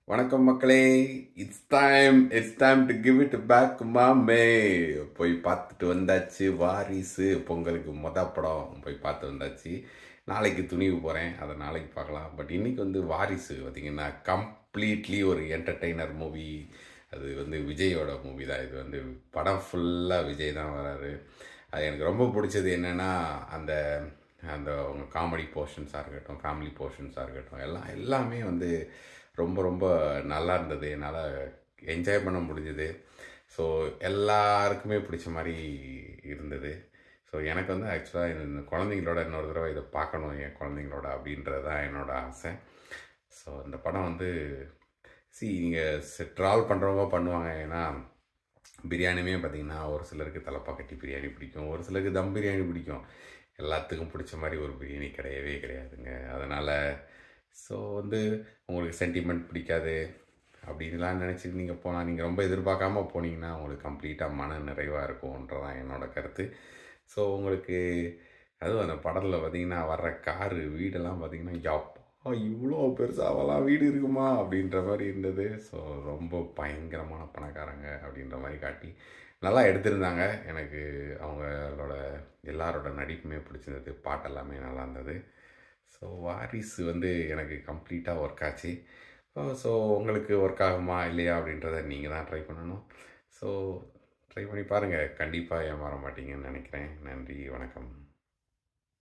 வணக்கம் மக்களே it's time it's time to give it back மாமே போய் பார்த்துட்டு வந்தாச்சு வாரிசு பொங்கலுக்கு மொத படம் போய் பார்த்து வந்தாச்சு நாளைக்கு துணிவு போகிறேன் அதை நாளைக்கு பார்க்கலாம் பட் இன்னைக்கு வந்து வாரிசு பார்த்திங்கன்னா கம்ப்ளீட்லி ஒரு என்டர்டெய்னர் மூவி அது வந்து விஜயோட மூவி தான் இது வந்து படம் ஃபுல்லாக விஜய் தான் வராரு அது எனக்கு ரொம்ப பிடிச்சது என்னென்னா அந்த அந்த அவங்க காமெடி போர்ஷன்ஸாக இருக்கட்டும் ஃபேமிலி போர்ஷன்ஸாக இருக்கட்டும் எல்லாம் எல்லாமே வந்து ரொம்ப ரொம்ப நல்லா இருந்தது என்னால் என்ஜாய் பண்ண முடிஞ்சது ஸோ எல்லாருக்குமே பிடிச்ச மாதிரி இருந்தது ஸோ எனக்கு வந்து ஆக்சுவலாக இந்த குழந்தைங்களோட இன்னொரு தடவை இதை பார்க்கணும் என் குழந்தைங்களோட அப்படின்றது தான் என்னோட ஆசை ஸோ இந்த படம் வந்து சி நீங்கள் ட்ராவல் பண்ணுறவங்க பண்ணுவாங்க ஏன்னா பிரியாணியுமே பார்த்தீங்கன்னா ஒரு சிலருக்கு தலைப்பாக்கட்டி பிரியாணி பிடிக்கும் ஒரு சிலருக்கு தம் பிரியாணி பிடிக்கும் எல்லாத்துக்கும் பிடிச்ச மாதிரி ஒரு பிரியாணி கிடையவே கிடையாதுங்க அதனால் ஸோ வந்து உங்களுக்கு சென்டிமெண்ட் பிடிக்காது அப்படின்லாம் நினச்சிட்டு நீங்கள் போனால் நீங்கள் ரொம்ப எதிர்பார்க்காம போனீங்கன்னா உங்களுக்கு கம்ப்ளீட்டாக மன நிறைவாக இருக்கும்ன்றதான் என்னோட கருத்து ஸோ உங்களுக்கு அதுவும் அந்த படத்தில் பார்த்தீங்கன்னா வர்ற காரு வீடெல்லாம் பார்த்தீங்கன்னா யப்பா இவ்வளோ பெருசாவெல்லாம் வீடு இருக்குமா அப்படின்ற மாதிரி இருந்தது ஸோ ரொம்ப பயங்கரமான பணக்காரங்க அப்படின்ற மாதிரி காட்டி நல்லா எடுத்திருந்தாங்க எனக்கு அவங்களோட எல்லாரோட நடிப்புமே பிடிச்சிருந்தது பாட்டெல்லாமே நல்லா இருந்தது ஸோ வாரிசு வந்து எனக்கு கம்ப்ளீட்டாக ஒர்க் ஆச்சு ஸோ உங்களுக்கு ஒர்க் ஆகுமா இல்லையா அப்படின்றத நீங்கள் தான் ட்ரை பண்ணணும் ஸோ ட்ரை பண்ணி பாருங்கள் கண்டிப்பாக ஏமாற மாட்டீங்கன்னு நினைக்கிறேன் நன்றி வணக்கம்